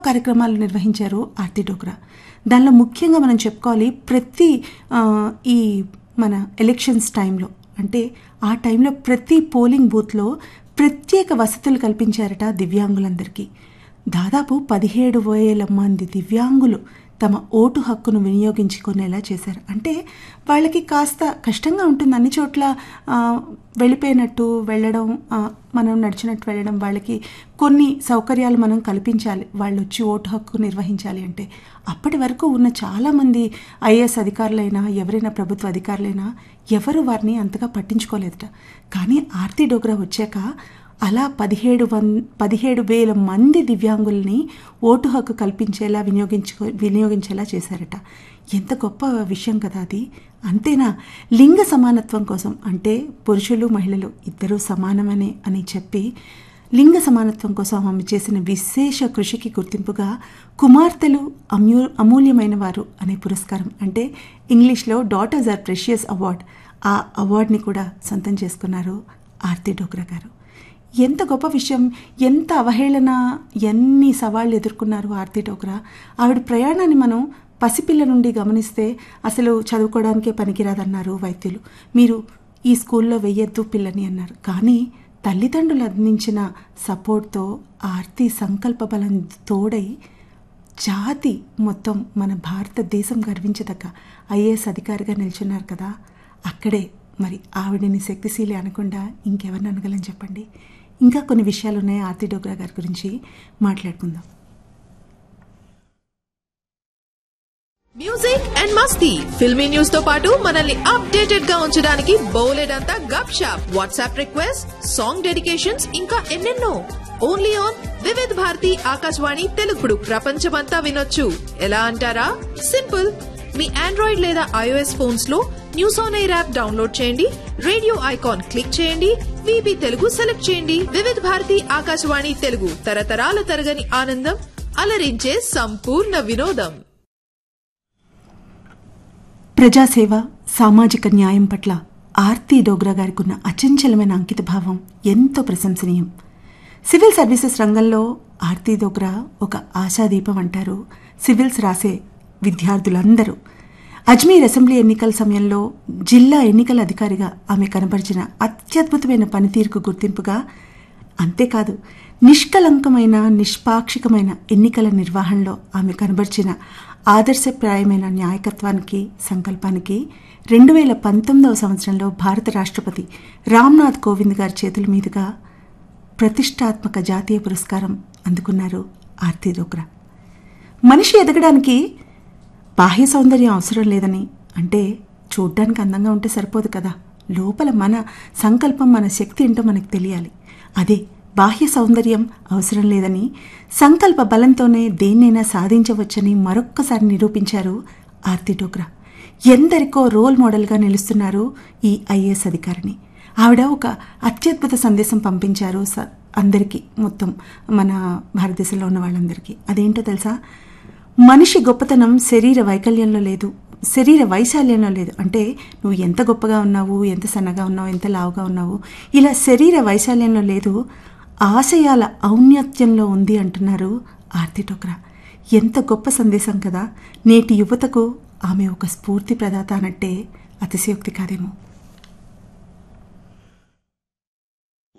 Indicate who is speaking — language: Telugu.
Speaker 1: కార్యక్రమాలు నిర్వహించారు ఆర్తి డోగ్రా దానిలో ముఖ్యంగా మనం చెప్పుకోవాలి ప్రతి ఆ, ఈ మన ఎలక్షన్స్ టైంలో అంటే ఆ టైంలో ప్రతి పోలింగ్ బూత్లో ప్రత్యేక వసతులు కల్పించారట దివ్యాంగులందరికీ దాదాపు పదిహేడు వేల మంది దివ్యాంగులు తమ ఓటు హక్కును వినియోగించుకునేలా చేశారు అంటే వాళ్ళకి కాస్త కష్టంగా ఉంటుంది అన్ని చోట్ల ఆ, వెళ్ళిపోయినట్టు వెళ్ళడం ఆ, మనం నడిచినట్టు వెళ్ళడం వాళ్ళకి కొన్ని సౌకర్యాలు మనం కల్పించాలి వాళ్ళు వచ్చి ఓటు హక్కు నిర్వహించాలి అంటే అప్పటి వరకు ఉన్న చాలామంది ఐఏఎస్ అధికారులైనా ఎవరైనా ప్రభుత్వ అధికారులైనా ఎవరు వారిని అంతగా పట్టించుకోలేదట కానీ ఆర్తి డోగ్రా వచ్చాక అలా పదిహేడు వన్ పదిహేడు వేల మంది దివ్యాంగుల్ని ఓటు హక్కు కల్పించేలా వినియోగించుకో వినియోగించేలా చేశారట ఎంత గొప్ప విషయం కదా అది అంతేనా లింగ సమానత్వం కోసం అంటే పురుషులు మహిళలు ఇద్దరూ సమానమనే అని చెప్పి లింగ సమానత్వం కోసం ఆమె చేసిన విశేష కృషికి గుర్తింపుగా కుమార్తెలు అమ్యూ అమూల్యమైన వారు అనే పురస్కారం అంటే ఇంగ్లీష్లో డాటర్స్ ఆర్ ప్రెషియస్ అవార్డ్ ఆ అవార్డ్ని కూడా సొంతం చేసుకున్నారు ఆర్తి డోగ్రా గారు ఎంత గొప్ప విషయం ఎంత అవహేళన ఎన్ని సవాళ్ళు ఎదుర్కొన్నారు ఆర్తి డోగ్రా ఆవిడ ప్రయాణాన్ని మనం పసిపిల్ల నుండి గమనిస్తే అసలు చదువుకోవడానికే పనికిరాదన్నారు వైద్యులు మీరు ఈ స్కూల్లో వెయ్యొద్దు పిల్లని అన్నారు కానీ తల్లిదండ్రులు అందించిన సపోర్ట్తో ఆర్తి సంకల్ప బలం తోడై జాతి మొత్తం మన భారతదేశం గర్వించదగ్గ ఐఏఎస్ అధికారిగా నిల్చున్నారు కదా అక్కడే మరి ఆవిడని శక్తిశీలి అనకుండా ఇంకెవరిని అనగలని చెప్పండి ఇంకా కొన్ని విషయాలు ఉన్నాయి ఆర్తి డోగ్రా గారి గురించి మాట్లాడుకుందాం
Speaker 2: మ్యూజిక్ అండ్ మస్తీ ఫిల్మీ న్యూస్ తో పాటు మనల్ని అప్డేటెడ్ గా ఉంచడానికి బోలెడ్ అంతా గప్ షాప్ వాట్సాప్ రిక్వెస్ట్ సాంగ్ డెడికేషన్స్ ఇంకా ఎన్నెన్నో ఓన్లీ ఆన్ వివిధ్ భారతి ఆకాశవాణి తెలుగుడు ప్రపంచమంతా వినొచ్చు ఎలా అంటారా సింపుల్ మీ ఆండ్రాయిడ్ లేదా ఐఓఎస్ ఫోన్స్ లో news on air app download చేయండి రేడియో ఐకాన్ క్లిక్ చేయండి విబి తెలుగు సెలెక్ట్ చేయండి వివిధ్ భారతి ఆకాశవాణి తెలుగు తరతరాల తరగని ఆనందం అలరించే సంపూర్ణ వినోదం
Speaker 1: ప్రజాసేవ సామాజిక న్యాయం పట్ల ఆర్తి డోగ్రా గారికి ఉన్న అచంచలమైన అంకిత భావం ఎంతో ప్రశంసనీయం సివిల్ సర్వీసెస్ రంగంలో ఆర్తి డోగ్రా ఒక ఆశాదీపం అంటారు సివిల్స్ రాసే విద్యార్థులందరూ అజ్మీర్ అసెంబ్లీ ఎన్నికల సమయంలో జిల్లా ఎన్నికల అధికారిగా ఆమె కనబరిచిన అత్యద్భుతమైన పనితీరుకు గుర్తింపుగా అంతేకాదు నిష్కలంకమైన నిష్పాక్షికమైన ఎన్నికల నిర్వహణలో ఆమె కనబర్చిన ఆదర్శప్రాయమైన న్యాయకత్వానికి సంకల్పానికి రెండు వేల పంతొమ్మిదవ సంవత్సరంలో భారత రాష్ట్రపతి రామ్నాథ్ కోవింద్ గారి చేతుల మీదుగా ప్రతిష్టాత్మక జాతీయ పురస్కారం అందుకున్నారు ఆర్తి డోగ్రా మనిషి ఎదగడానికి బాహ్య సౌందర్యం అవసరం లేదని అంటే చూడ్డానికి అందంగా ఉంటే సరిపోదు కదా లోపల మన సంకల్పం మన శక్తి ఏంటో మనకు తెలియాలి అదే బాహ్య సౌందర్యం అవసరం లేదని సంకల్ప బలంతోనే దేన్నైనా సాధించవచ్చని మరొక్కసారి నిరూపించారు ఆర్తి డోగ్రా ఎందరికో రోల్ మోడల్గా నిలుస్తున్నారు ఈ ఐఏఎస్ అధికారిని ఆవిడ ఒక అత్యద్భుత సందేశం పంపించారు స అందరికీ మొత్తం మన భారతదేశంలో ఉన్న వాళ్ళందరికీ అదేంటో తెలుసా మనిషి గొప్పతనం శరీర వైకల్యంలో లేదు శరీర వైశాల్యంలో లేదు అంటే నువ్వు ఎంత గొప్పగా ఉన్నావు ఎంత సన్నగా ఉన్నావు ఎంత లావుగా ఉన్నావు ఇలా శరీర వైశాల్యంలో లేదు ఆశయాల ఔన్నత్యంలో ఉంది అంటున్నారు ఆర్తి టోక్రా ఎంత గొప్ప సందేశం కదా నేటి యువతకు ఆమె ఒక స్ఫూర్తి ప్రదాత అన్నట్టే అతిశయోక్తి కాదేమో